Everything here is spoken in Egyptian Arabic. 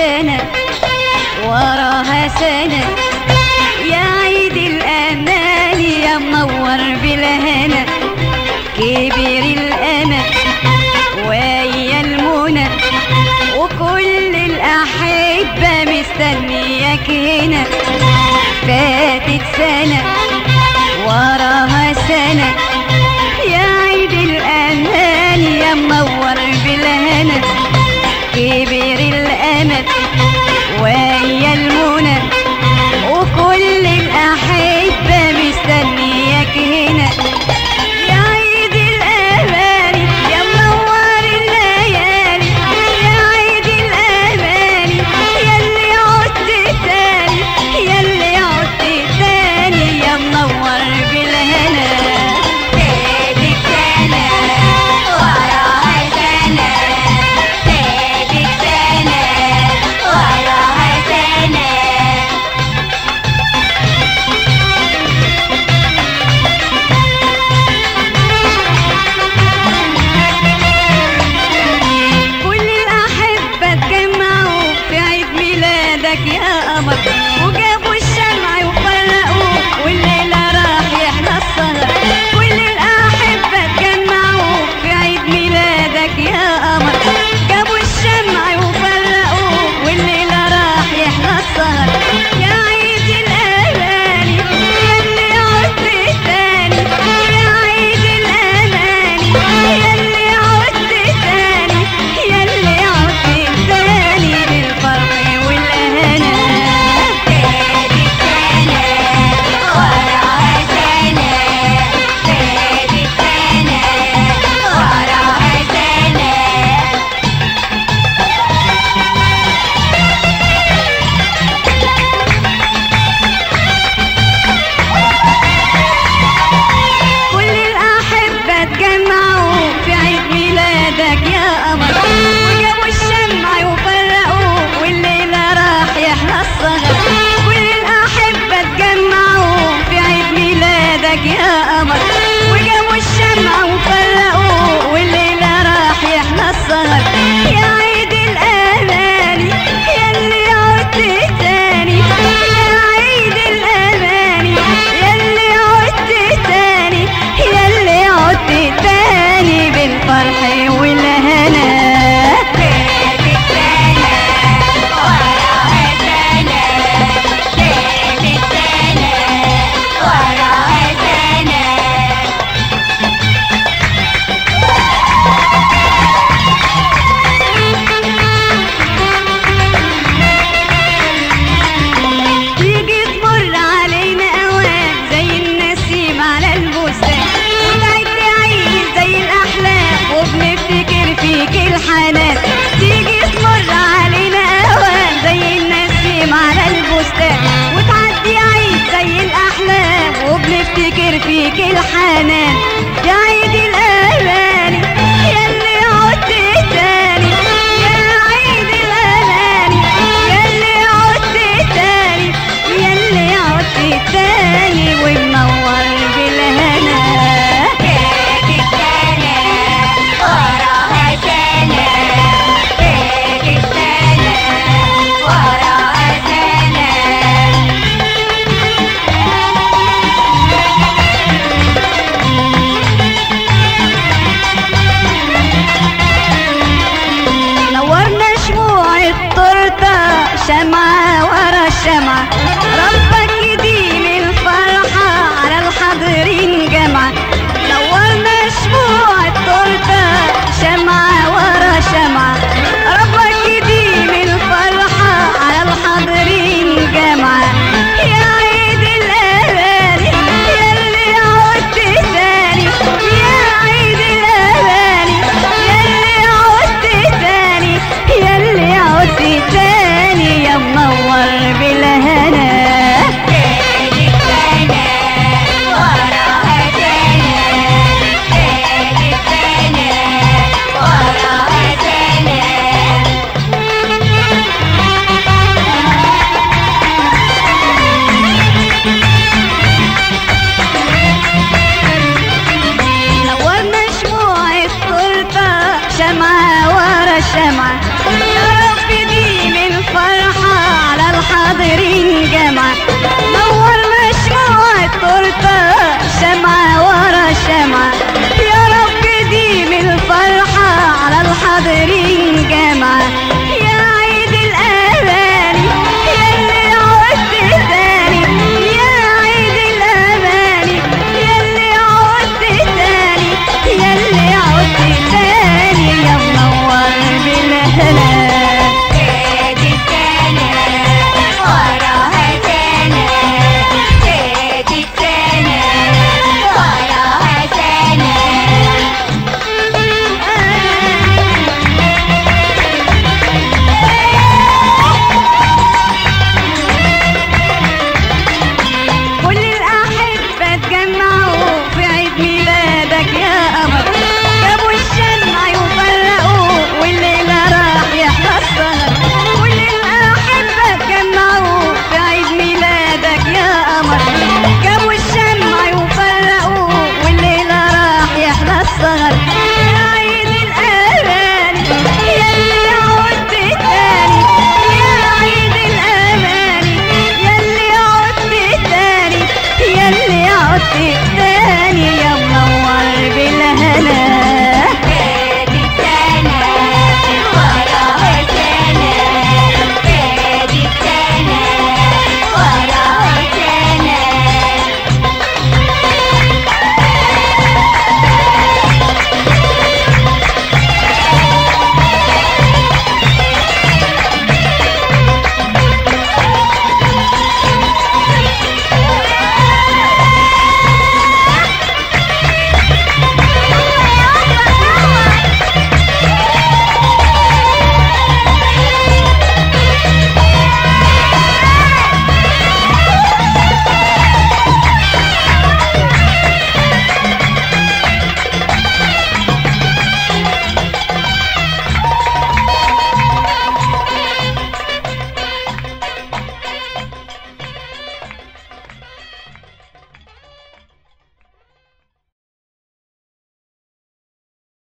سنة وراها سنة يا عيد الأمان يا منور بالهنا كبر الأمل ويا المنى وكل الأحبة مستنياك هنا فاتت سنة وراها سنة يا عيد الأمان يا منور بالهنا كبر الأمل ويا المنى وكل الأحبة مستنياك هنا يا عيد الأماني يا منور الليالي يا عيد الأماني يا اللي عدت تاني يا اللي عدت تاني يا منور بالهنا فاتت سنة وراها سنة فاتت سنة وراها سنة كل الأحبة اتجمعوا في عيد ميلادك يا قمر وجابوا الشمع وفرقوا والليلة راح يحلى السهر كل الأحبة اتجمعوا في عيد ميلادك يا قمر جابوا الشمع وفرقوا والليلة راح يحلى السهر يا عيد الأماني يا اللي عدت تاني يا عيد الأماني يا اللي عدت تاني يا اللي عدت تاني بالفرح والهنا فاتت سنة وراها سنة فاتت سنة وراها سنة كل الأحبة اتجمعوا في عيد ميلادك يا قمر وجابوا الشمع وفرقوا والليلة راح يحلى السهر كل الأحبة اتجمعوا في عيد ميلادك يا قمر وجابوا الشمع وفرقوا والليلة راح يحلى السهر يا عيد الأماني يا اللي عدت تاني يا عيد الأماني يا اللي عدت تاني يا اللي عدت تاني بالفرح والهنا فاتت سنة وراها سنة فاتت سنة وراها سنة تيجي تمر علينا اوان زي النسيم على البستان وتعيد تعيد زي الاحلام وبنفتكر فيك الحنان تيجي تمر علينا اوان زي النسيم على البستان وتعدي عيد زي الاحلام وبنفتكر فيك الحنان يا عيد الاماني يا اللي عدت تاني يا عيد الاماني يا اللي عدت تاني يا اللي عدت تاني ومنور بالهنا فاتت سنة وراها سنة فاتت سنة وراها سنة نورنا شموع التورته شمعة ورا الشمعة ربك يديم الفرحة على الحاضرين جمعة نورنا شموع التورته شمعة ورا شمعة ربك يديم الفرحة على الحاضرين جمعة يا عيد الأماني يا اللي عدت تاني يا عيد الأماني يا اللي عدت تاني يا اللي عدت تاني يا منور